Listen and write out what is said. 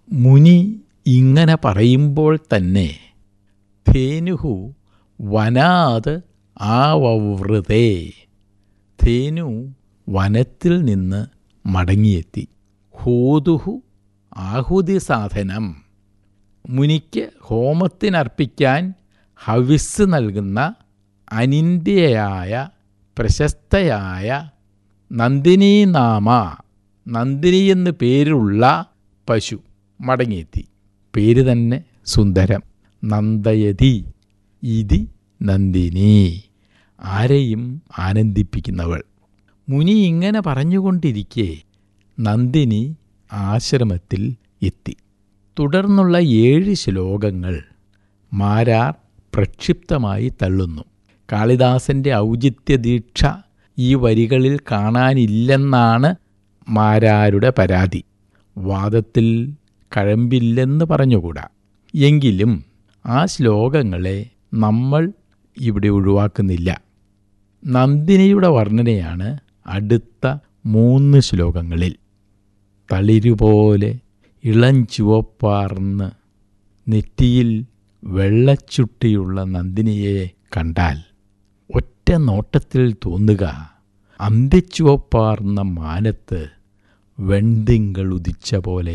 മുനി ഇങ്ങനെ പറയുമ്പോൾ തന്നെ ധേനുഹു വനാത് ആവവൃതേ ധേനു വനത്തിൽ നിന്ന് മടങ്ങിയെത്തി ഹോതുഹു ആഹുതി സാധനം മുനിക്ക് ഹോമത്തിനർപ്പിക്കാൻ ഹവിസ് നൽകുന്ന അനിന്ദ്യയായ പ്രശസ്തയായ നന്ദിനി നാമ നന്ദിനി എന്ന് പേരുള്ള പശു മടങ്ങിയെത്തി പേര് തന്നെ സുന്ദരം നന്ദയതി ഇതി നന്ദിനി ആരെയും ആനന്ദിപ്പിക്കുന്നവൾ മുനി ഇങ്ങനെ പറഞ്ഞുകൊണ്ടിരിക്കെ നന്ദിനി ആശ്രമത്തിൽ എത്തി തുടർന്നുള്ള ഏഴ് ശ്ലോകങ്ങൾ മാരാർ പ്രക്ഷിപ്തമായി തള്ളുന്നു കാളിദാസന്റെ ഔചിത്യദീക്ഷ ഈ വരികളിൽ കാണാനില്ലെന്നാണ് മാരാരുടെ പരാതി വാദത്തിൽ കഴമ്പില്ലെന്ന് പറഞ്ഞുകൂടാ എങ്കിലും ആ ശ്ലോകങ്ങളെ നമ്മൾ ഇവിടെ ഒഴിവാക്കുന്നില്ല നന്ദിനിയുടെ വർണ്ണനയാണ് അടുത്ത മൂന്ന് ശ്ലോകങ്ങളിൽ തളിരുപോലെ ഇളം ചുവപ്പാർന്ന് നെറ്റിയിൽ വെള്ളച്ചുട്ടിയുള്ള നന്ദിനിയെ കണ്ടാൽ ഒറ്റ നോട്ടത്തിൽ തോന്നുക അന്ത്യച്ചുവപ്പാർന്ന മാനത്ത് വെൺതിങ്കൾ ഉദിച്ച പോലെ